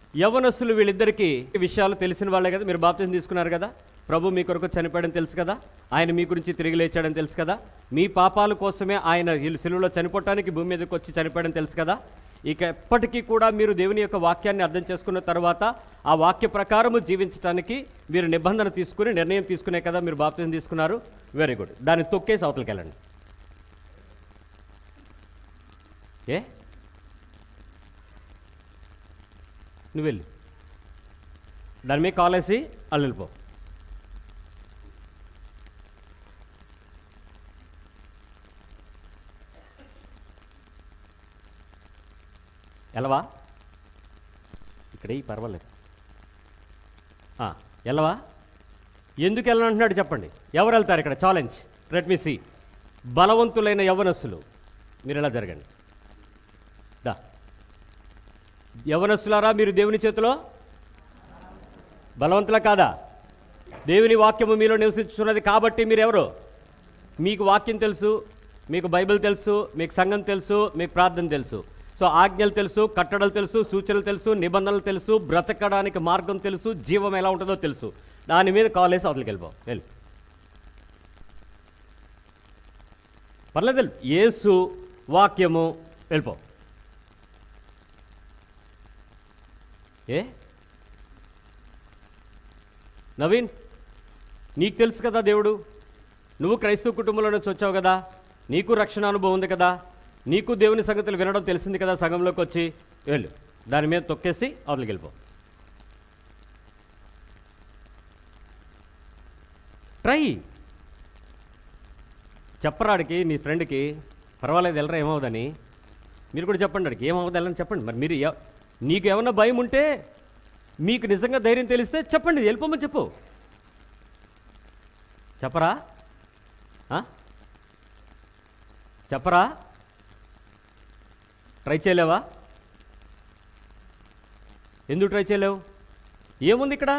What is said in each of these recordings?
యవనస్తులు వీళ్ళిద్దరికీ ఈ విషయాలు తెలిసిన వాళ్ళే కదా మీరు బాప్తిజం తీసుకున్నారు కదా ప్రభు మీ కొరకు చనిపోయాడని తెలుసు కదా ఆయన మీ గురించి తిరిగి లేచాడని తెలుసు కదా మీ పాపాల కోసమే ఆయన వీళ్ళు సిలువలో చనిపోవటానికి భూమి మీదకి వచ్చి చనిపోయాడని తెలుసు కదా ఇక ఎప్పటికీ కూడా మీరు దేవుని యొక్క వాక్యాన్ని అర్థం చేసుకున్న తర్వాత ఆ వాక్య ప్రకారము జీవించడానికి మీరు నిబంధన తీసుకుని నిర్ణయం తీసుకునే కదా మీరు బాప్తిజం తీసుకున్నారు వెరీ గుడ్ దాన్ని తొక్కేసి అవతలకి వెళ్ళండి ఏ నువ్వు వెళ్ళు దాని మీద కాలేసి అల్లు వెళ్ళిపో ఎలవా ఇక్కడే ఈ పర్వాలేదు ఆ, ఎలవా ఎందుకు వెళ్ళనంటున్నాడు చెప్పండి ఎవరు వెళ్తారు ఇక్కడ ఛాలెంజ్ లెట్ మీ సి బలవంతులైన యవనస్సులు మీరు ఎలా జరగండి దా యవనస్తులారా మీరు దేవుని చేతిలో బలవంతుల కాదా దేవుని వాక్యము మీలో నివసించున్నది కాబట్టి మీరు ఎవరు మీకు వాక్యం తెలుసు మీకు బైబిల్ తెలుసు మీకు సంఘం తెలుసు మీకు ప్రార్థన తెలుసు సో ఆజ్ఞలు తెలుసు కట్టడలు తెలుసు సూచనలు తెలుసు నిబంధనలు తెలుసు బ్రతకడానికి మార్గం తెలుసు జీవం ఎలా ఉంటుందో తెలుసు దాని మీద కాలేసి అవతలకి వెళ్ళిపో వెళ్ళి పర్లేదు వెళ్ళు. యేసు వాక్యము వెళ్ళిపో ఏ నవీన్ నీకు తెలుసు కదా దేవుడు నువ్వు క్రైస్తవ కుటుంబంలో నుంచి వచ్చావు కదా నీకు రక్షణ అనుభవం ఉంది కదా నీకు దేవుని సంగతులు వినడం తెలిసింది కదా సంఘంలోకి వచ్చి వెళ్ళు దాని మీద తొక్కేసి అవతలికి వెళ్ళిపో ట్రై చెప్పరాడికి నీ ఫ్రెండ్కి పర్వాలేదు వెళ్ళరా ఏమవుదని మీరు కూడా చెప్పండి అడికి ఏమవుతుంది వెళ్ళని చెప్పండి మరి మీరు ఎవ- నీకు ఏమన్నా భయం ఉంటే మీకు నిజంగా ధైర్యం తెలిస్తే చెప్పండి వెళ్ళిపోమని చెప్పు చెప్పరా ఆ? చెప్పరా ట్రై చేయలేవా ఎందుకు ట్రై చేయలేవు ఏముంది ఇక్కడ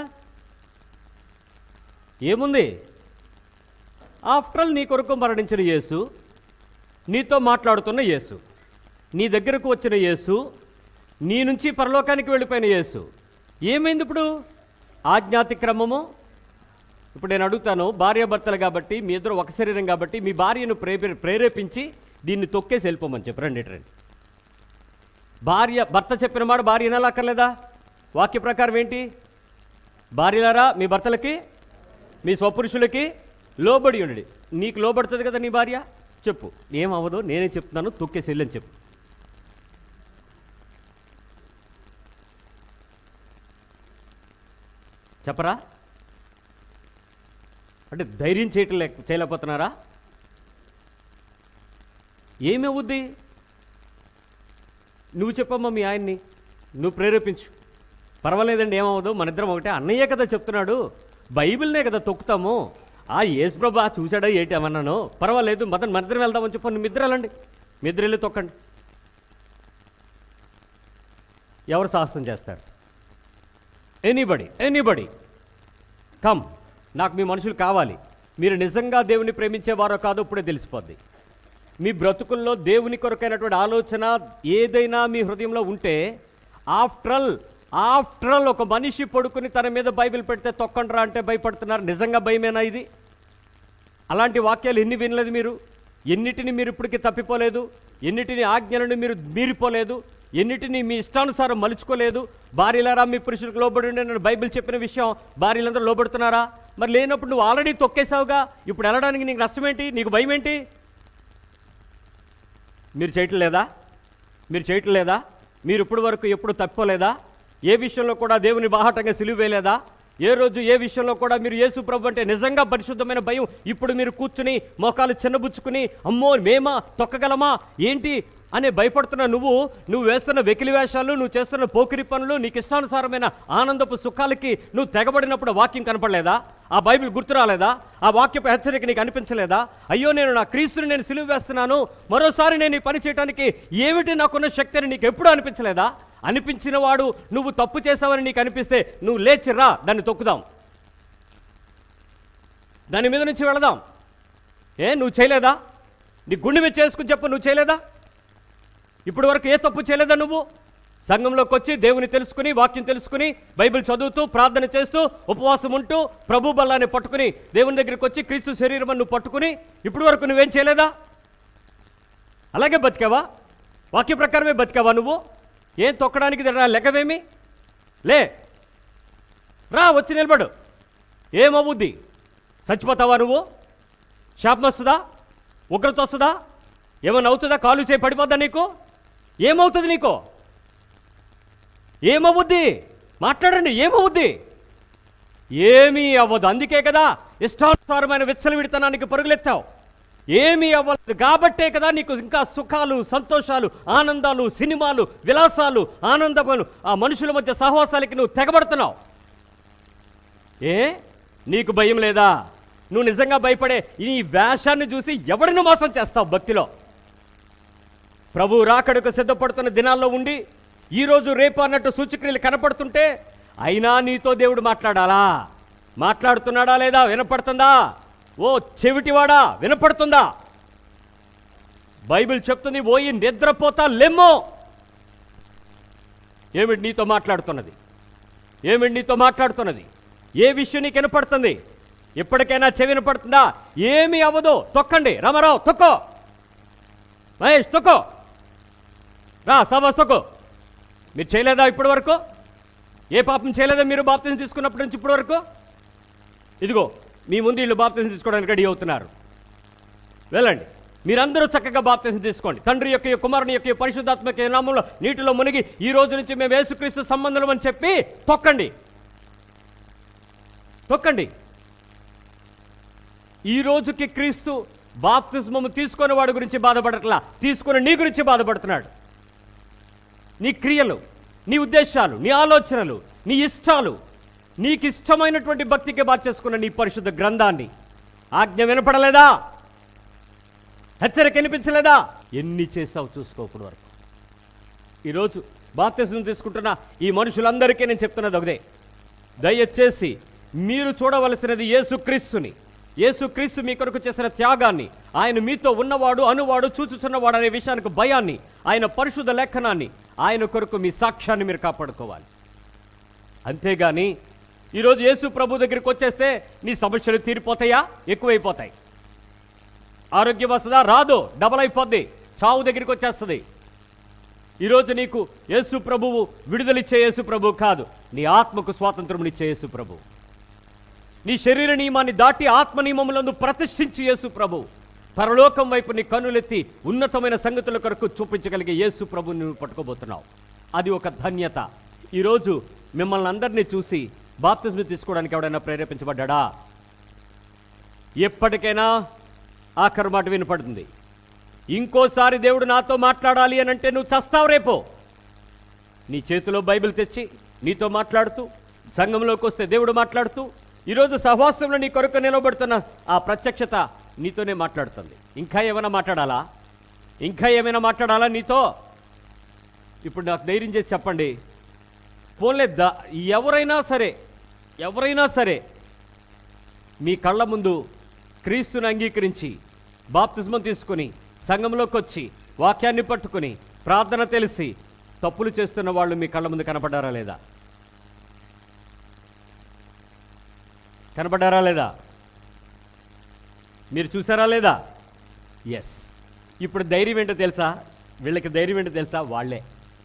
ఏముంది ఆఫ్టర్ ఆల్ నీ కొరకు మరణించిన యేసు నీతో మాట్లాడుతున్న యేసు నీ దగ్గరకు వచ్చిన యేసు నీ నుంచి పరలోకానికి వెళ్ళిపోయిన యేసు ఏమైంది ఇప్పుడు ఆజ్ఞాతిక్రమము ఇప్పుడు నేను అడుగుతాను భార్యాభర్తలు కాబట్టి మీ ఇద్దరు ఒక శరీరం కాబట్టి మీ భార్యను ప్రేరే ప్రేరేపించి దీన్ని తొక్కేసి వెళ్ళిపోమని చెప్పు రండి ఇటు రండి భార్య భర్త చెప్పిన మాట భార్య వినాలక్కర్లేదా వాక్య ప్రకారం ఏంటి భార్యలారా మీ భర్తలకి మీ స్వపురుషులకి లోబడి ఉండండి నీకు లోబడుతుంది కదా నీ భార్య చెప్పు ఏమవ్వదు నేనే చెప్తున్నాను తొక్కేసి వెళ్ళని చెప్పు చెప్పరా అంటే ధైర్యం చేయటం లేక చేయలేకపోతున్నారా ఏమవుద్ది నువ్వు చెప్పమ్మా మీ ఆయన్ని నువ్వు ప్రేరేపించు పర్వాలేదండి ఏమవ్వదు మన ఇద్దరం ఒకటే అన్నయ్యే కదా చెప్తున్నాడు బైబిల్నే కదా తొక్కుతాము ఆ యేసు ప్రభా చూశాడా ఏంటి ఏమన్నాను పర్వాలేదు మదన్ మన ఇద్దరం వెళ్దామని చెప్పు నువ్వు ఇద్దరు వెళ్ళండి మీ ఇద్దరు వెళ్ళి తొక్కండి ఎవరు సాహసం చేస్తారు ఎనీబడి ఎనీబడి కమ్ నాకు మీ మనుషులు కావాలి మీరు నిజంగా దేవుని ప్రేమించేవారో కాదో ఇప్పుడే తెలిసిపోద్ది మీ బ్రతుకుల్లో దేవుని కొరకైనటువంటి ఆలోచన ఏదైనా మీ హృదయంలో ఉంటే ఆఫ్టర్ ఆల్ ఆఫ్టర్ ఆల్ ఒక మనిషి పడుకుని తన మీద బైబిల్ పెడితే తొక్కండ్రా అంటే భయపడుతున్నారు నిజంగా భయమేనా ఇది అలాంటి వాక్యాలు ఎన్ని వినలేదు మీరు ఎన్నిటిని మీరు ఇప్పటికీ తప్పిపోలేదు ఎన్నిటిని ఆజ్ఞలను మీరు మీరిపోలేదు ఎన్నిటిని మీ ఇష్టానుసారం మలుచుకోలేదు భార్యలారా మీ పురుషులకు లోబడి ఉండే నేను బైబిల్ చెప్పిన విషయం భార్యలందరూ లోబడుతున్నారా మరి లేనప్పుడు నువ్వు ఆల్రెడీ తొక్కేసావుగా ఇప్పుడు వెళ్ళడానికి నీకు నష్టమేంటి నీకు భయం ఏంటి మీరు చేయటం లేదా మీరు చేయటం లేదా మీరు ఇప్పటి వరకు ఎప్పుడు తప్పుకోలేదా ఏ విషయంలో కూడా దేవుని బాహటంగా సిలువ వేయలేదా ఏ రోజు ఏ విషయంలో కూడా మీరు యేసు ప్రభు అంటే నిజంగా పరిశుద్ధమైన భయం ఇప్పుడు మీరు కూర్చుని మోకాలు చిన్నబుచ్చుకుని అమ్మో మేమా తొక్కగలమా ఏంటి అనే భయపడుతున్న నువ్వు నువ్వు వేస్తున్న వెకిలి వేషాలు నువ్వు చేస్తున్న పోకిరి పనులు నీకు ఇష్టానుసారమైన ఆనందపు సుఖాలకి నువ్వు తెగబడినప్పుడు వాక్యం కనపడలేదా ఆ బైబిల్ గుర్తు రాలేదా ఆ వాక్యపు హెచ్చరిక నీకు అనిపించలేదా అయ్యో నేను నా క్రీస్తుని నేను సిలువ వేస్తున్నాను మరోసారి నేను ఈ పని చేయడానికి ఏమిటి నాకున్న శక్తి అని నీకు ఎప్పుడూ అనిపించలేదా అనిపించిన వాడు నువ్వు తప్పు చేసావని నీకు అనిపిస్తే నువ్వు లేచి రా దాన్ని తొక్కుదాం దాని మీద నుంచి వెళదాం ఏ నువ్వు చేయలేదా నీ గుండె మీద చేసుకుని చెప్పు నువ్వు చేయలేదా ఇప్పటి వరకు ఏ తప్పు చేయలేదా నువ్వు సంఘంలోకి వచ్చి దేవుని తెలుసుకుని వాక్యం తెలుసుకుని బైబిల్ చదువుతూ ప్రార్థన చేస్తూ ఉపవాసం ఉంటూ ప్రభు బల్లాన్ని పట్టుకుని దేవుని దగ్గరికి వచ్చి క్రీస్తు శరీరం నువ్వు పట్టుకుని ఇప్పటి వరకు నువ్వేం చేయలేదా అలాగే బతికావా వాక్య ప్రకారమే బతికావా నువ్వు ఏం తొక్కడానికి రా లెక్కవేమి లే రా వచ్చి నిలబడు ఏమవుద్ది చచ్చిపోతావా నువ్వు శాపం వస్తుందా ఉగ్రత వస్తుందా ఏమన్నా అవుతుందా కాలు చేయి పడిపోద్దా నీకు ఏమవుతుంది నీకు ఏమవుద్ది మాట్లాడండి ఏమవుద్ది ఏమీ అవ్వదు అందుకే కదా ఇష్టానుసారమైన విచ్చల విడతనానికి పరుగులెత్తావు ఏమీ అవ్వదు కాబట్టే కదా నీకు ఇంకా సుఖాలు సంతోషాలు ఆనందాలు సినిమాలు విలాసాలు ఆనందములు ఆ మనుషుల మధ్య సహవాసాలకి నువ్వు తెగబడుతున్నావు ఏ నీకు భయం లేదా నువ్వు నిజంగా భయపడే ఈ వేషాన్ని చూసి ఎవడిని మోసం చేస్తావు భక్తిలో ప్రభు రాకడకు సిద్ధపడుతున్న దినాల్లో ఉండి ఈరోజు రేపు అన్నట్టు సూచక్రియలు కనపడుతుంటే అయినా నీతో దేవుడు మాట్లాడాలా మాట్లాడుతున్నాడా లేదా వినపడుతుందా ఓ చెవిటివాడా వినపడుతుందా బైబిల్ చెప్తుంది ఓయి నిద్రపోతా లెమ్మో ఏమిటి నీతో మాట్లాడుతున్నది ఏమిటి నీతో మాట్లాడుతున్నది ఏ విషయం నీకు వినపడుతుంది ఎప్పటికైనా చెవి వినపడుతుందా ఏమీ అవ్వదు తొక్కండి రామారావు తొక్కో మహేష్ తొక్కో రా సభాస్ తొక్కో మీరు చేయలేదా ఇప్పటి వరకు ఏ పాపం చేయలేదా మీరు బాప్తిజం తీసుకున్నప్పటి నుంచి ఇప్పటి వరకు ఇదిగో మీ ముందు వీళ్ళు బాప్తిజం తీసుకోవడానికి రెడీ అవుతున్నారు వెళ్ళండి మీరందరూ చక్కగా బాప్తిజం తీసుకోండి తండ్రి యొక్క కుమారుని యొక్క పరిశుద్ధాత్మ యొక్క నామంలో నీటిలో మునిగి ఈ రోజు నుంచి మేము యేసుక్రీస్తు సంబంధం అని చెప్పి తొక్కండి తొక్కండి ఈ రోజుకి క్రీస్తు బాప్తిస్మము తీసుకుని వాడి గురించి బాధపడట్లా తీసుకుని నీ గురించి బాధపడుతున్నాడు నీ క్రియలు నీ ఉద్దేశాలు నీ ఆలోచనలు నీ ఇష్టాలు నీకు ఇష్టమైనటువంటి భక్తికి మార్చేసుకున్న నీ పరిశుద్ధ గ్రంథాన్ని ఆజ్ఞ వినపడలేదా హెచ్చరిక వినిపించలేదా ఎన్ని చేసావు చూసుకో ఇప్పుడు వరకు ఈరోజు బాప్తిజం తీసుకుంటున్న ఈ మనుషులందరికీ నేను చెప్తున్నది ఒకదే దయచేసి మీరు చూడవలసినది యేసుక్రీస్తుని యేసుక్రీస్తు మీ కొరకు చేసిన త్యాగాన్ని ఆయన మీతో ఉన్నవాడు అనువాడు చూచుచున్నవాడు అనే విషయానికి భయాన్ని ఆయన పరిశుద్ధ లేఖనాన్ని ఆయన కొరకు మీ సాక్ష్యాన్ని మీరు కాపాడుకోవాలి అంతేగాని ఈరోజు యేసు ప్రభు దగ్గరికి వచ్చేస్తే నీ సమస్యలు తీరిపోతాయా ఎక్కువైపోతాయి ఆరోగ్యం వస్తుందా రాదు డబల్ అయిపోద్ది చావు దగ్గరికి వచ్చేస్తుంది ఈరోజు నీకు యేసు ప్రభువు విడుదలిచ్చే యేసు ప్రభువు కాదు నీ ఆత్మకు స్వాతంత్రమునిచ్చే యేసు ప్రభువు నీ శరీర నియమాన్ని దాటి ఆత్మ నియమములందు ప్రతిష్ఠించి యేసు ప్రభు పరలోకం వైపు నీ కన్నులెత్తి ఉన్నతమైన సంగతుల కొరకు చూపించగలిగే యేసు ప్రభుని నువ్వు పట్టుకోబోతున్నావు అది ఒక ధన్యత ఈరోజు మిమ్మల్ని అందరినీ చూసి బాప్తిజం తీసుకోవడానికి ఎవడైనా ప్రేరేపించబడ్డా ఎప్పటికైనా ఆఖరు మాట వినపడుతుంది ఇంకోసారి దేవుడు నాతో మాట్లాడాలి అని అంటే నువ్వు చస్తావు రేపో నీ చేతిలో బైబిల్ తెచ్చి నీతో మాట్లాడుతూ సంఘంలోకి వస్తే దేవుడు మాట్లాడుతూ ఈరోజు సహవాసంలో నీ కొరకు నిలబడుతున్న ఆ ప్రత్యక్షత నీతోనే మాట్లాడుతుంది ఇంకా ఏమైనా మాట్లాడాలా ఇంకా ఏమైనా మాట్లాడాలా నీతో ఇప్పుడు నాకు ధైర్యం చేసి చెప్పండి పోన్లే ద ఎవరైనా సరే ఎవరైనా సరే మీ కళ్ళ ముందు క్రీస్తుని అంగీకరించి బాప్తిజమం తీసుకుని సంఘంలోకి వచ్చి వాక్యాన్ని పట్టుకుని ప్రార్థన తెలిసి తప్పులు చేస్తున్న వాళ్ళు మీ కళ్ళ ముందు కనపడ్డారా లేదా కనపడ్డారా లేదా మీరు చూసారా లేదా ఎస్ ఇప్పుడు ధైర్యం ఏంటో తెలుసా వీళ్ళకి ధైర్యం ఏంటో తెలుసా వాళ్ళే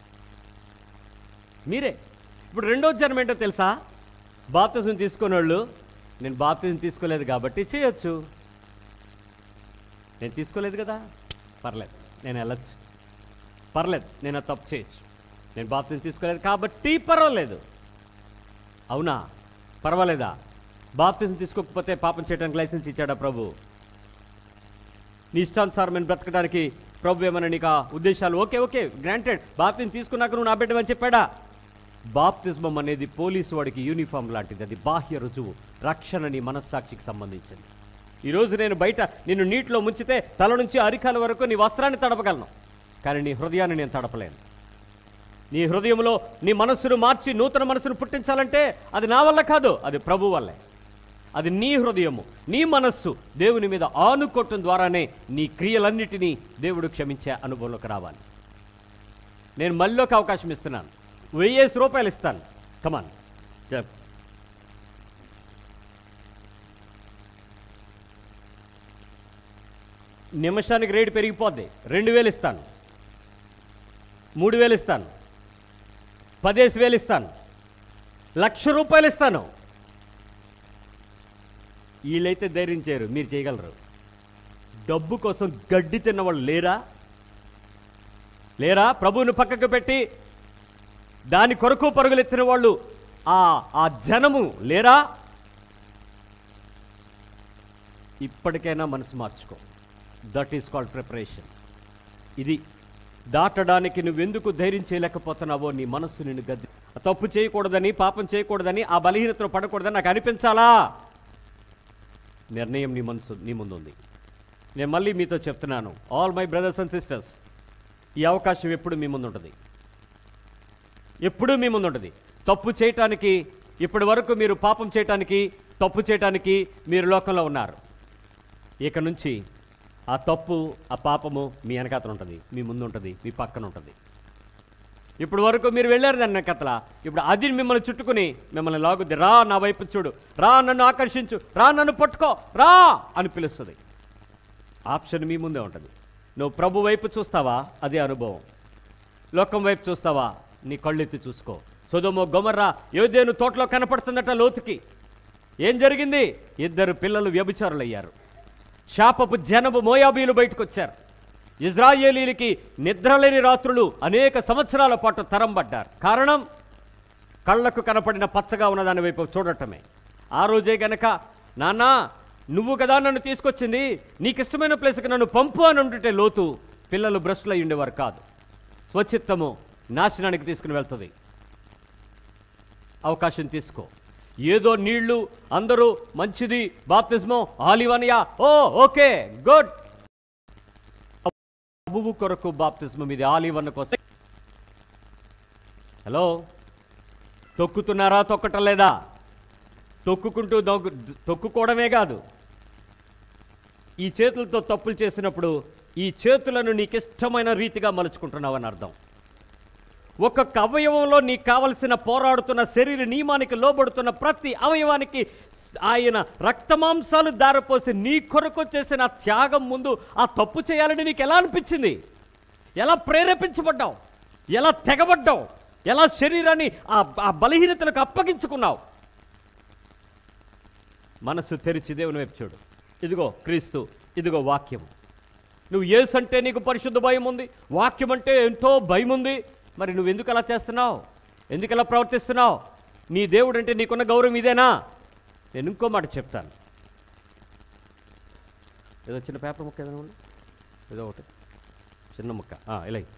మీరే ఇప్పుడు రెండో జన్మ ఏంటో తెలుసా బాప్తిజం తీసుకున్న వాళ్ళు నేను బాప్తిజం తీసుకోలేదు కాబట్టి చేయొచ్చు నేను తీసుకోలేదు కదా పర్లేదు నేను వెళ్ళచ్చు పర్లేదు నేను అది తప్పు చేయొచ్చు నేను బాప్తిజం తీసుకోలేదు కాబట్టి పర్వాలేదు అవునా పర్వాలేదా బాప్తిజం తీసుకోకపోతే పాపం చేయడానికి లైసెన్స్ ఇచ్చాడా ప్రభు నీ ఇష్టానుసారమైన బ్రతకడానికి ప్రభు ఏమైనా నీకు ఆ ఉద్దేశాలు ఓకే ఓకే గ్రాంటెడ్ బాప్తిజం తీసుకున్నాక నువ్వు నా బిడ్డమని చెప్పాడా బాప్తిజమం అనేది పోలీసు వాడికి యూనిఫామ్ లాంటిది అది బాహ్య రుజువు రక్షణ నీ మనస్సాక్షికి సంబంధించింది ఈరోజు నేను బయట నిన్ను నీటిలో ముంచితే తల నుంచి అరికాల వరకు నీ వస్త్రాన్ని తడపగలను కానీ నీ హృదయాన్ని నేను తడపలేను నీ హృదయంలో నీ మనస్సును మార్చి నూతన మనస్సును పుట్టించాలంటే అది నా వల్ల కాదు అది ప్రభు వల్లే అది నీ హృదయము నీ మనస్సు దేవుని మీద ఆనుకోవటం ద్వారానే నీ క్రియలన్నిటినీ దేవుడు క్షమించే అనుభవంలోకి రావాలి నేను మళ్ళీ ఒక అవకాశం ఇస్తున్నాను వెయ్యేసి రూపాయలు ఇస్తాను కమాన్ చెప్ నిమిషానికి రేటు పెరిగిపోద్ది రెండు వేలు ఇస్తాను మూడు వేలు ఇస్తాను పదేసి వేలు ఇస్తాను లక్ష రూపాయలు ఇస్తాను వీళ్ళైతే ధైర్యం చేయరు మీరు చేయగలరు డబ్బు కోసం గడ్డి తిన్నవాళ్ళు లేరా లేరా ప్రభువుని పక్కకు పెట్టి దాని కొరకు పరుగులెత్తిన వాళ్ళు ఆ ఆ జనము లేరా ఇప్పటికైనా మనసు మార్చుకో దట్ ఈస్ కాల్డ్ ప్రిపరేషన్ ఇది దాటడానికి నువ్వెందుకు ధైర్యం చేయలేకపోతున్నావో నీ మనస్సు నిన్ను గద్ది తప్పు చేయకూడదని పాపం చేయకూడదని ఆ బలహీనతలో పడకూడదని నాకు అనిపించాలా నిర్ణయం నీ మనసు నీ ముందు ఉంది నేను మళ్ళీ మీతో చెప్తున్నాను all my brothers and sisters ఈ అవకాశం ఎప్పుడు మీ ముందు ఉంటుంది ఎప్పుడూ మీ ముందు ఉంటుంది తప్పు చేయటానికి ఇప్పటి వరకు మీరు పాపం చేయటానికి తప్పు చేయటానికి మీరు లోకంలో ఉన్నారు ఇక నుంచి ఆ తప్పు ఆ పాపము మీ వెనకాతలు ఉంటుంది మీ ముందు ఉంటుంది మీ పక్కన ఉంటుంది ఇప్పుడు వరకు మీరు వెళ్ళారు దాని వెనకతల ఇప్పుడు అది మిమ్మల్ని చుట్టుకుని మిమ్మల్ని లాగుద్ది రా నా వైపు చూడు రా నన్ను ఆకర్షించు రా నన్ను పట్టుకో రా అని పిలుస్తుంది ఆప్షన్ మీ ముందే ఉంటుంది నువ్వు ప్రభు వైపు చూస్తావా అదే అనుభవం లోకం వైపు చూస్తావా నీ కళ్ళెత్తి చూసుకో సొదొమ గొమర్రా యోధేను తోటలో కనపడుతుందట లోతుకి ఏం జరిగింది ఇద్దరు పిల్లలు వ్యభిచారులయ్యారు శాపపు జనము మోయాబీలు బయటకు వచ్చారు ఇజ్రాయేలీలకి నిద్రలేని రాత్రులు అనేక సంవత్సరాల పాటు తరంబడ్డారు కారణం కళ్ళకు కనపడిన పచ్చగా ఉన్న దాని వైపు చూడటమే ఆ రోజే గనక నాన్నా నువ్వు కదా నన్ను తీసుకొచ్చింది నీకు ఇష్టమైన ప్లేస్కి నన్ను పంపు అని ఉంటుంటే లోతు పిల్లలు బ్రష్లు అయి ఉండేవారు కాదు స్వచిత్తము నాశనానికి తీసుకుని వెళ్తుంది అవకాశం తీసుకో ఏదో నీళ్లు అందరూ మంచిది బాప్తిస్మో ఆలివనియా ఓ ఓకే గుడ్ ప్రభువు కొరకు బాప్తిస్మం ఇది ఆలివన్న కోసం హలో తొక్కుతున్నారా తొక్కటం లేదా తొక్కుకుంటూ దొంగ తొక్కుకోవడమే కాదు ఈ చేతులతో తప్పులు చేసినప్పుడు ఈ చేతులను నీకు ఇష్టమైన రీతిగా మలుచుకుంటున్నావని అర్థం ఒక్కొక్క అవయవంలో నీకు కావలసిన పోరాడుతున్న శరీర నియమానికి లోబడుతున్న ప్రతి అవయవానికి ఆయన రక్తమాంసాలు దారపోసి నీ కొరకు చేసిన త్యాగం ముందు ఆ తప్పు చేయాలని నీకు ఎలా అనిపించింది ఎలా ప్రేరేపించబడ్డావు ఎలా తెగబడ్డావు ఎలా శరీరాన్ని ఆ ఆ బలహీనతలకు అప్పగించుకున్నావు మనసు తెరిచి దేవుని వైపు చూడు ఇదిగో క్రీస్తు ఇదిగో వాక్యం నువ్వు యేసు అంటే నీకు పరిశుద్ధ భయం ఉంది వాక్యం అంటే ఎంతో భయం ఉంది మరి నువ్వు ఎందుకు అలా చేస్తున్నావు ఎందుకు అలా ప్రవర్తిస్తున్నావు నీ దేవుడు అంటే నీకున్న గౌరవం ఇదేనా నేను ఇంకో మాట చెప్తాను ఏదో చిన్న పేపర్ ముక్క ఏదైనా ఉందా? ఏదో ఒకటి చిన్న ముక్క ఆ, ఇలా ఇయ్యి.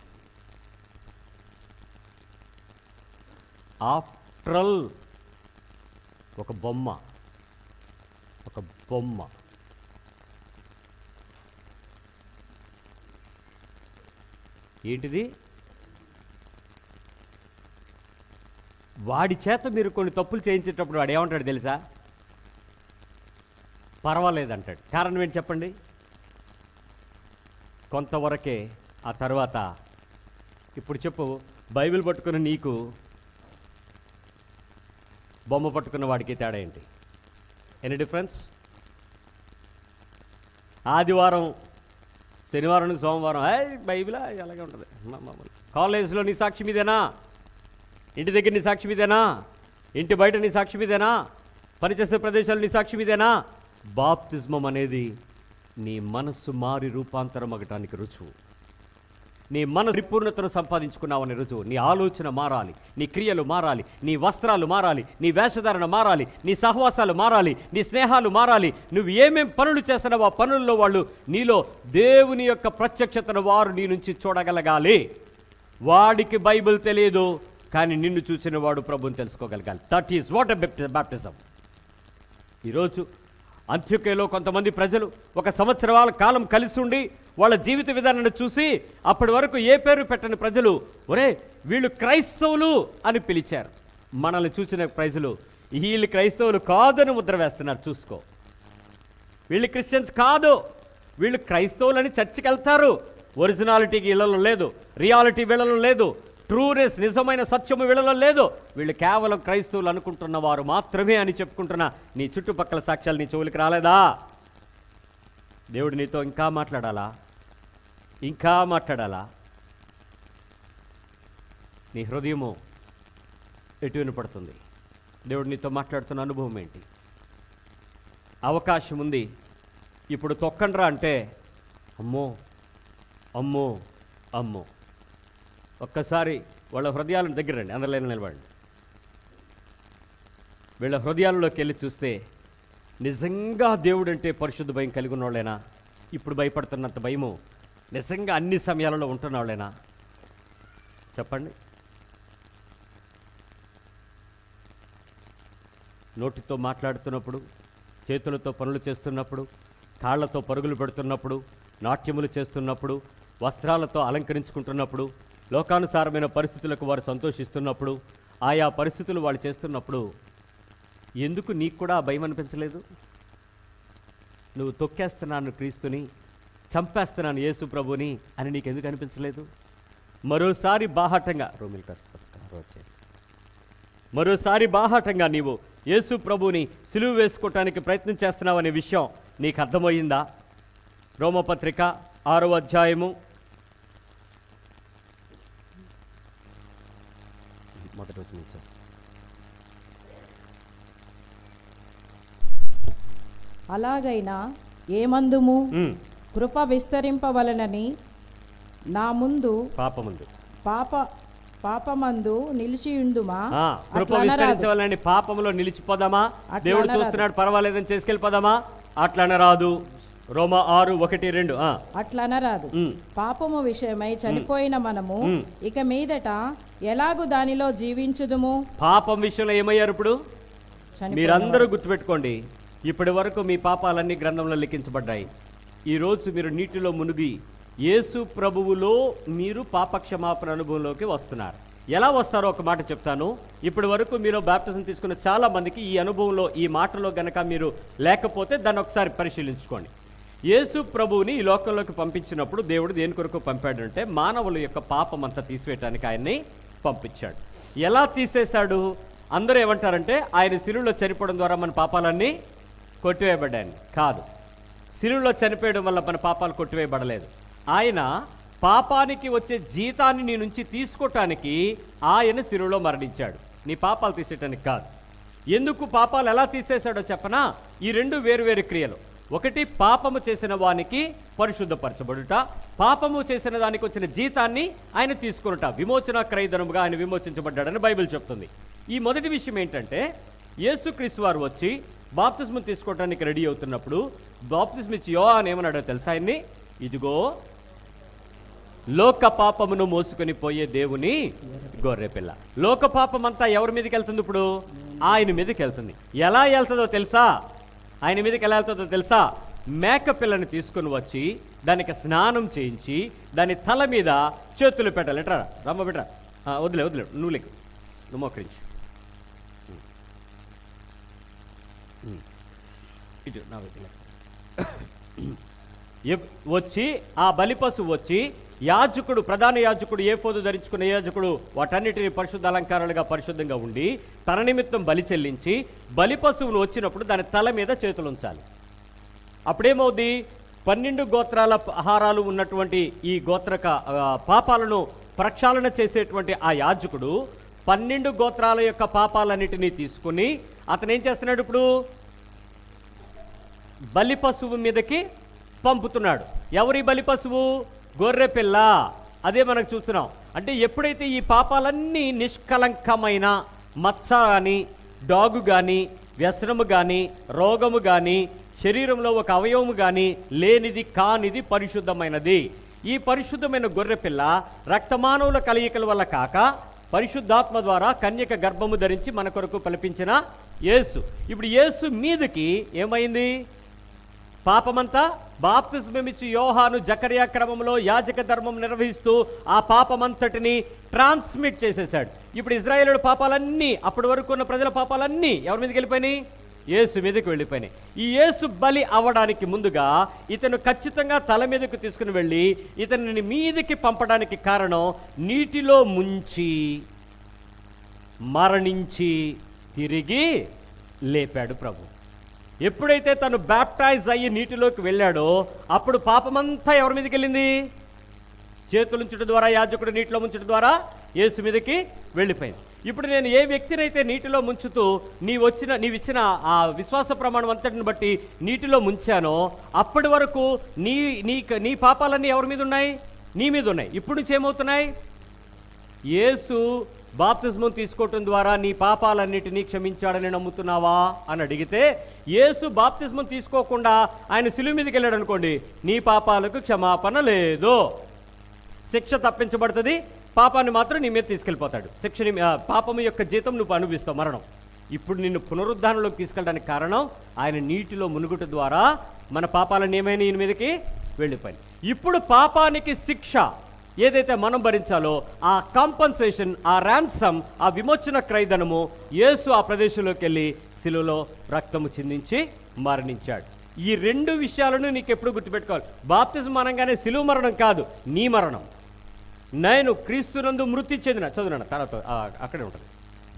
ఆఫ్ట్రల్ ఒక బొమ్మ ఒక బొమ్మ ఏంటిది వాడి చేత మీరు కొన్ని తప్పులు చేయించేటప్పుడు వాడు ఏమంటాడు తెలుసా పర్వాలేదంటాడు కారణం ఏంటి చెప్పండి కొంతవరకే ఆ తర్వాత ఇప్పుడు చెప్పు బైబిల్ పట్టుకున్న నీకు బొమ్మ పట్టుకున్న వాడికి తేడా ఏంటి ఎనీ డిఫరెన్స్ ఆదివారం శనివారం నుంచి సోమవారం ఏయ్ బైబిలా అలాగే ఉంటుంది మా- మామూలు కాలేజీలో నీ సాక్షి మీదేనా ఇంటి దగ్గర నీ సాక్షి మీదేనా ఇంటి బయట నీ సాక్షి మీదేనా పనిచేసే ప్రదేశాలు నీ సాక్షి మీదేనా బాప్తిజమం అనేది నీ మనస్సు మారి రూపాంతరం అగటానికి రుజువు నీ మన పరిపూర్ణతను సంపాదించుకున్నావని రుజువు నీ ఆలోచన మారాలి నీ క్రియలు మారాలి నీ వస్త్రాలు మారాలి నీ వేషధారణ మారాలి నీ సహవాసాలు మారాలి నీ స్నేహాలు మారాలి నువ్వు ఏమేం పనులు చేస్తున్నావో ఆ పనుల్లో వాళ్ళు నీలో దేవుని యొక్క ప్రత్యక్షతను వారు నీ నుంచి చూడగలగాలి వాడికి బైబిల్ తెలియదు కానీ నిన్ను చూసిన వాడు ప్రభుని తెలుసుకోగలగాలి దట్ ఈస్ వాట్ బాప్టిజం ఈరోజు అంత్యకేలో కొంతమంది ప్రజలు ఒక సంవత్సరాల కాలం కలిసి ఉండి వాళ్ళ జీవిత విధానాన్ని చూసి అప్పటి వరకు ఏ పేరు పెట్టని ప్రజలు ఒరే వీళ్ళు క్రైస్తవులు అని పిలిచారు మనల్ని చూసిన ప్రజలు వీళ్ళు క్రైస్తవులు కాదని ముద్ర వేస్తున్నారు చూసుకో వీళ్ళు క్రిస్టియన్స్ కాదు వీళ్ళు క్రైస్తవులని చర్చికి వెళ్తారు ఒరిజినాలిటీకి ఇళ్లలో లేదు రియాలిటీ వీళ్ళలో లేదు ట్రూనెస్ నిజమైన సత్యము వీళ్ళలో లేదు వీళ్ళు కేవలం క్రైస్తవులు అనుకుంటున్న వారు మాత్రమే అని చెప్పుకుంటున్న నీ చుట్టుపక్కల సాక్ష్యాలు నీ చెవులకి రాలేదా దేవుడు నీతో ఇంకా మాట్లాడాలా ఇంకా మాట్లాడాలా నీ హృదయము ఎటు వినపడుతుంది దేవుడు నీతో మాట్లాడుతున్న అనుభవం ఏంటి అవకాశం ఉంది ఇప్పుడు తొక్కండ్రా అంటే అమ్మో అమ్మో అమ్మో ఒక్కసారి వాళ్ళ హృదయాలను దగ్గర రండి అందరిలో నిలబడండి వీళ్ళ హృదయాల్లోకి వెళ్ళి చూస్తే నిజంగా దేవుడు అంటే పరిశుద్ధ భయం కలిగి ఉన్నోళ్ళేనా ఇప్పుడు భయపడుతున్నంత భయము నిజంగా అన్ని సమయాలలో ఉంటున్న వాళ్ళేనా చెప్పండి నోటితో మాట్లాడుతున్నప్పుడు చేతులతో పనులు చేస్తున్నప్పుడు కాళ్లతో పరుగులు పెడుతున్నప్పుడు నాట్యములు చేస్తున్నప్పుడు వస్త్రాలతో అలంకరించుకుంటున్నప్పుడు లోకానుసారమైన పరిస్థితులకు వారు సంతోషిస్తున్నప్పుడు ఆయా పరిస్థితులు వాళ్ళు చేస్తున్నప్పుడు ఎందుకు నీకు కూడా ఆ భయం అనిపించలేదు నువ్వు తొక్కేస్తున్నాను క్రీస్తుని చంపేస్తున్నాను యేసు ప్రభుని అని నీకు ఎందుకు అనిపించలేదు మరోసారి బాహాటంగా రోమిల్ వచ్చే మరోసారి బాహాటంగా నీవు యేసు ప్రభుని సిలువ వేసుకోవటానికి ప్రయత్నం చేస్తున్నావనే విషయం నీకు అర్థమయ్యిందా రోమపత్రిక ఆరో అధ్యాయము మొదటి రోజు నుంచి అలాగైనా ఏమందుము ఉమ్, కృప విస్తరింపవలనని నా ముందు పాపముందు పాప పాపమందు నిలిచియుందుమా ఆ, కృప అట్లా అనరాదు. విస్తరించవాలని పాపంలో నిలిచిపోదామా అట్లా దేవుడు అనరాదు. చూస్తున్నాడు పర్వాలేదని చేసుకెళ్ళిపోదామా అట్లా రాదు రోమ ఆరు ఒకటి రెండు ఆ, అట్లనరాదు ఉమ్, పాపము విషయమై చనిపోయిన మనము మ్. ఇక మీదట ఎలాగు దానిలో జీవించుదుము పాపం విషయంలో ఏమయ్యారు ఇప్పుడు చనిపోయిన మీరందరూ గుర్తుపెట్టుకోండి ఇప్పటి వరకు మీ పాపాలన్నీ గ్రంథంలో లిఖించబడ్డాయి ఈరోజు మీరు నీటిలో మునిగి యేసు ప్రభువులో మీరు పాపక్షమాపణ అనుభవంలోకి వస్తున్నారు ఎలా వస్తారో ఒక మాట చెప్తాను ఇప్పటి వరకు మీరు బ్యాప్టిజం తీసుకున్న చాలా మందికి ఈ అనుభవంలో ఈ మాటలో గనక మీరు లేకపోతే దాన్ని ఒకసారి పరిశీలించుకోండి యేసు ప్రభువుని ఈ లోకంలోకి పంపించినప్పుడు దేవుడు దేని కొరకు పంపాడంటే మానవుల యొక్క పాపం అంతా తీసివేయటానికి ఆయన్ని పంపించాడు ఎలా తీసేశాడు అందరూ ఏమంటారంటే ఆయన శిలువలో చనిపోవడం ద్వారా మన పాపాలన్నీ కొట్టివేయబడ్డాయని కాదు శిలువలో చనిపోయడం వల్ల మన పాపాలు కొట్టివేయబడలేదు ఆయన పాపానికి వచ్చే జీతాన్ని నీ నుంచి తీసుకోవటానికి ఆయన శిలువలో మరణించాడు నీ పాపాలు తీసేయటానికి కాదు ఎందుకు పాపాలు ఎలా తీసేశాడో చెప్పనా ఈ రెండు వేరువేరు క్రియలు ఒకటి పాపము చేసిన వానికి పరిశుద్ధపరచబడుట పాపము చేసిన దానికి వచ్చిన జీతాన్ని ఆయన తీసుకునుట విమోచన క్రయధనముగా ఆయన విమోచించబడ్డాడని బైబిల్ చెప్తుంది ఈ మొదటి విషయం ఏంటంటే యేసుక్రీస్తు వారు వచ్చి బాప్తిస్మం తీసుకోవడానికి రెడీ అవుతున్నప్పుడు బాప్తిస్మ ఇచ్చి యో అని ఏమన్నాడో తెలుసా ఆయన్ని ఇదిగో లోక పాపమును మోసుకొని పోయే దేవుని గొర్రెపిల్ల లోక పాపం అంతా ఎవరి మీదకి వెళ్తుంది ఇప్పుడు ఆయన మీదకి వెళ్తుంది ఎలా వెళ్తుందో తెలుసా ఆయన మీదకి ఎలా వెళ్తుందో తెలుసా మేక పిల్లని తీసుకుని వచ్చి దానికి స్నానం చేయించి దాని తల మీద చేతులు పెట్టాలి ఎట్రా రమ్మ బిడ్రా ఆ, వదిలే వదిలే నువ్వు లేకు నువ్వు మోకరించి ఇటు నా వైపు లే. ఎప్- వచ్చి ఆ బలిపశు వచ్చి యాజకుడు ప్రధాన యాజకుడు ఏ పోదు ధరించుకున్న యాజకుడు వాటన్నిటిని పరిశుద్ధ అలంకారాలుగా పరిశుద్ధంగా ఉండి తన నిమిత్తం బలి చెల్లించి బలిపశువును వచ్చినప్పుడు దాని తల మీద చేతులు ఉంచాలి అప్పుడేమవుద్ది పన్నెండు గోత్రాల ఆహారాలు ఉన్నటువంటి ఈ గోత్రక ఆ, పాపాలను ప్రక్షాళన చేసేటువంటి ఆ యాజకుడు పన్నెండు గోత్రాల యొక్క పాపాలన్నిటినీ తీసుకుని అతను ఏం చేస్తున్నాడు ఇప్పుడు బలి పశువు మీదకి పంపుతున్నాడు ఎవరి బలి పశువు గొర్రె పిల్ల అదే మనకు చూస్తున్నాం అంటే ఎప్పుడైతే ఈ పాపాలన్నీ నిష్కలంకమైన మచ్చ కానీ డాగు కానీ వ్యసనము కానీ రోగము కానీ శరీరంలో ఒక అవయవము కానీ లేనిది కానిది పరిశుద్ధమైనది ఈ పరిశుద్ధమైన గొర్రె పిల్ల రక్తమానవుల కలయికల వల్ల కాక పరిశుద్ధాత్మ ద్వారా కన్యక గర్భము ధరించి మన కొరకు కల్పించిన యేసు ఇప్పుడు యేసు మీదకి ఏమైంది పాపమంతా బాప్తిస్మమిచ్చి యోహాను జకర్యా క్రమంలో యాజక ధర్మం నిర్వహిస్తూ ఆ పాపమంతటిని ట్రాన్స్మిట్ చేసేశాడు ఇప్పుడు ఇజ్రాయేలు పాపాలన్నీ అప్పటి వరకు ఉన్న ప్రజల పాపాలన్నీ ఎవరి మీదకి వెళ్ళిపోయినాయి యేసు మీదకి వెళ్ళిపోయినాయి ఈ యేసు బలి అవ్వడానికి ముందుగా ఇతను ఖచ్చితంగా తల మీదకు తీసుకుని వెళ్ళి ఇతనిని మీదకి పంపడానికి కారణం నీటిలో ముంచి మరణించి తిరిగి లేపాడు ప్రభు ఎప్పుడైతే తను బ్యాప్టైజ్ అయ్యి నీటిలోకి వెళ్ళాడో అప్పుడు పాపమంతా ఎవరి మీదకి వెళ్ళింది చేతులుంచడం ద్వారా యాజకుడు నీటిలో ముంచడం ద్వారా యేసు మీదకి వెళ్ళిపోయింది ఇప్పుడు నేను ఏ వ్యక్తినైతే నీటిలో ముంచుతూ నీ వచ్చిన నీవిచ్చిన ఆ విశ్వాస ప్రమాణం అంతటిని బట్టి నీటిలో ముంచానో అప్పటి వరకు నీ నీ నీ పాపాలన్నీ ఎవరి మీద ఉన్నాయి నీ మీద ఉన్నాయి ఇప్పుడు నుంచి ఏమవుతున్నాయి యేసు బాప్తిస్మం తీసుకోవటం ద్వారా నీ పాపాలన్నిటినీ క్షమించాడని నమ్ముతున్నావా అని అడిగితే యేసు బాప్తిస్మం తీసుకోకుండా ఆయన సిలువ మీదకి వెళ్ళాడు అనుకోండి నీ పాపాలకు క్షమాపణ లేదు శిక్ష తప్పించబడుతుంది పాపాన్ని మాత్రం నీ మీద తీసుకెళ్ళిపోతాడు శిక్షని ఆ, పాపము యొక్క జీతం నువ్వు అనుభవిస్తావు మరణం ఇప్పుడు నిన్ను పునరుద్ధానంలోకి తీసుకెళ్ళడానికి కారణం ఆయన నీటిలో మునుగుట ద్వారా మన పాపాలన్నీ ఏమైనా ఈయన మీదకి వెళ్ళిపోయింది ఇప్పుడు పాపానికి శిక్ష ఏదైతే మనం భరించాలో ఆ కాంపన్సేషన్ ఆ ర్యాన్సమ్ ఆ విమోచన క్రైదనము యేసు ఆ ప్రదేశంలోకి వెళ్ళి శిలువలో రక్తము చిందించి మరణించాడు ఈ రెండు విషయాలను నీకు ఎప్పుడు గుర్తుపెట్టుకోవాలి బాప్తిజం అనగానే సిలువ మరణం కాదు నీ మరణం నేను క్రీస్తునందు మృతి చెందిన చదువున తర్వాత ఆ, అక్కడే ఉంటుంది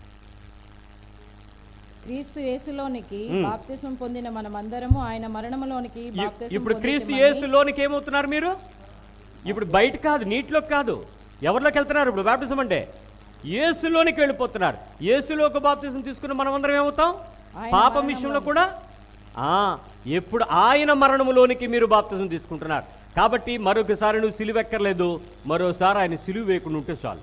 క్రీస్తు యేసులోనికి బాప్తిసం పొందిన మనమందరము ఆయన మరణములోనికి ఇ- బాప్తిసం ఇప్పుడు క్రీస్తు పొందితిమని యేసులోనికి ఏమవుతున్నారు మీరు ఇప్పుడు బయట కాదు నీటిలోకి కాదు ఎవరిలోకి వెళ్తున్నారు ఇప్పుడు బాప్తిజం అంటే యేసులోనికి వెళ్ళిపోతున్నారు యేసులోకి బాప్తిజం తీసుకున్న మనం అందరం ఏమవుతాం ఆయన పాపం విషయంలో కూడా ఆ ఎప్పుడు ఆయన మరణములోనికి మీరు బాప్తిజం తీసుకుంటున్నారు కాబట్టి మరొకసారి నువ్వు సిలువెక్కర్లేదు మరోసారి ఆయన సిలువ వేయకుండా ఉంటే చాలు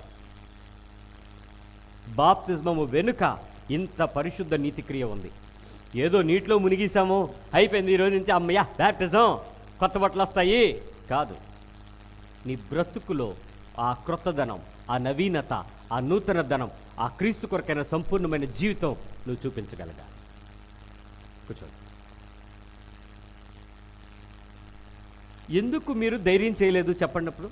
బాప్తిజమము వెనుక ఇంత పరిశుద్ధ నీతిక్రియ ఉంది ఏదో నీటిలో మునిగేశాము అయిపోయింది ఈ రోజు నుంచి అమ్మయ్య బ్యాప్టిజం కొత్త బట్టలు వస్తాయి కాదు నీ బ్రతుకులో ఆ క్రొత్తదనం ఆ నవీనత ఆ నూతన ధనం ఆ క్రీస్తు కొరకైన సంపూర్ణమైన జీవితం నువ్వు చూపించగలగా కూర్చోండి ఎందుకు మీరు ధైర్యం చేయలేదు చెప్పండి అప్పుడు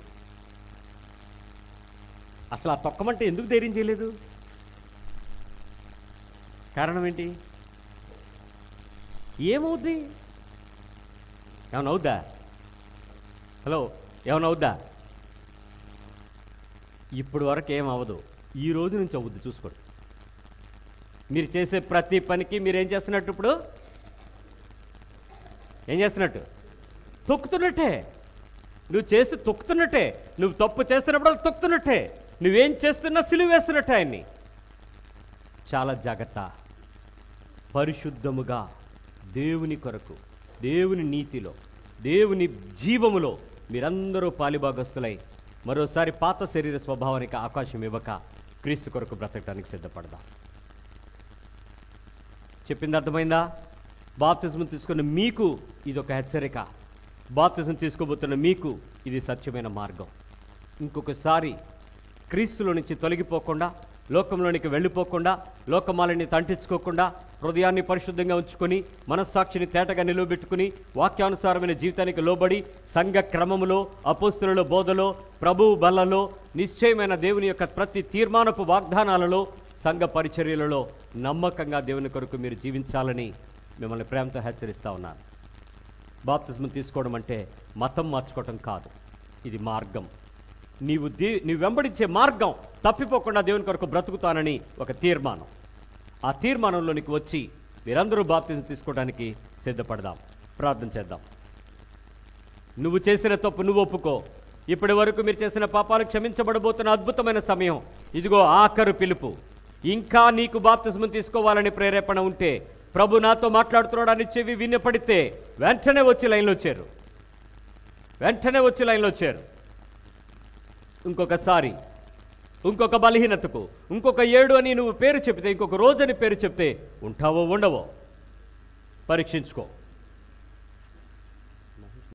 అసలు ఆ తొక్కమంటే ఎందుకు ధైర్యం చేయలేదు కారణం ఏంటి ఏమవుద్ది ఏమైనా అవుద్దా హలో ఏమైనా అవుద్దా ఇప్పుడు వరకు ఏం అవ్వదు ఈ రోజు నుంచి అవుద్ది చూసుకోండి మీరు చేసే ప్రతి పనికి మీరు ఏం చేస్తున్నట్టు ఇప్పుడు ఏం చేస్తున్నట్టు తొక్కుతున్నట్టే నువ్వు చేసి తొక్కుతున్నట్టే నువ్వు తప్పు చేస్తున్నప్పుడు తొక్కుతున్నట్టే నువ్వేం చేస్తున్నా సిలువ వేస్తున్నట్టే ఆయన్ని చాలా జాగ్రత్త పరిశుద్ధముగా దేవుని కొరకు దేవుని నీతిలో దేవుని జీవములో మీరందరూ పాలిభాగస్తులై మరోసారి పాత శరీర స్వభావానికి అవకాశం ఇవ్వక క్రీస్తు కొరకు బ్రతకడానికి సిద్ధపడదాం చెప్పింది అర్థమైందా బాప్తిజం తీసుకున్న మీకు ఇది ఒక హెచ్చరిక బాప్తిజం తీసుకోబోతున్న మీకు ఇది సత్యమైన మార్గం ఇంకొకసారి క్రీస్తులో నుంచి తొలగిపోకుండా లోకంలోనికి వెళ్ళిపోకుండా లోకమాలని తంటించుకోకుండా హృదయాన్ని పరిశుద్ధంగా ఉంచుకొని మనస్సాక్షిని తేటగా నిలవబెట్టుకుని వాక్యానుసారమైన జీవితానికి లోబడి సంఘ క్రమములో అపోస్తుల బోధలో ప్రభువు బల్లలో నిశ్చయమైన దేవుని యొక్క ప్రతి తీర్మానపు వాగ్దానాలలో సంఘ పరిచర్యలలో నమ్మకంగా దేవుని కొరకు మీరు జీవించాలని మిమ్మల్ని ప్రేమతో హెచ్చరిస్తా ఉన్నాను బాప్తిజం తీసుకోవడం అంటే మతం మార్చుకోవటం కాదు ఇది మార్గం నీవు దే నీవు వెంబడించే మార్గం తప్పిపోకుండా దేవుని కొరకు బ్రతుకుతానని ఒక తీర్మానం ఆ తీర్మానంలోనికి వచ్చి మీరందరూ బాప్తిజం తీసుకోవడానికి సిద్ధపడదాం ప్రార్థన చేద్దాం నువ్వు చేసిన తప్పు నువ్వు ఒప్పుకో ఇప్పటి వరకు మీరు చేసిన పాపాలు క్షమించబడబోతున్న అద్భుతమైన సమయం ఇదిగో ఆఖరు పిలుపు ఇంకా నీకు బాప్తిస్మం తీసుకోవాలని ప్రేరేపణ ఉంటే ప్రభు నాతో మాట్లాడుతున్నాడని చెవి వినపడితే వెంటనే వచ్చి లైన్లో చేరు వెంటనే వచ్చి లైన్లో చేరు ఇంకొకసారి ఇంకొక బలహీనతకు ఇంకొక ఏడు అని నువ్వు పేరు చెప్తే ఇంకొక రోజు అని పేరు చెప్తే ఉంటావో ఉండవో పరీక్షించుకో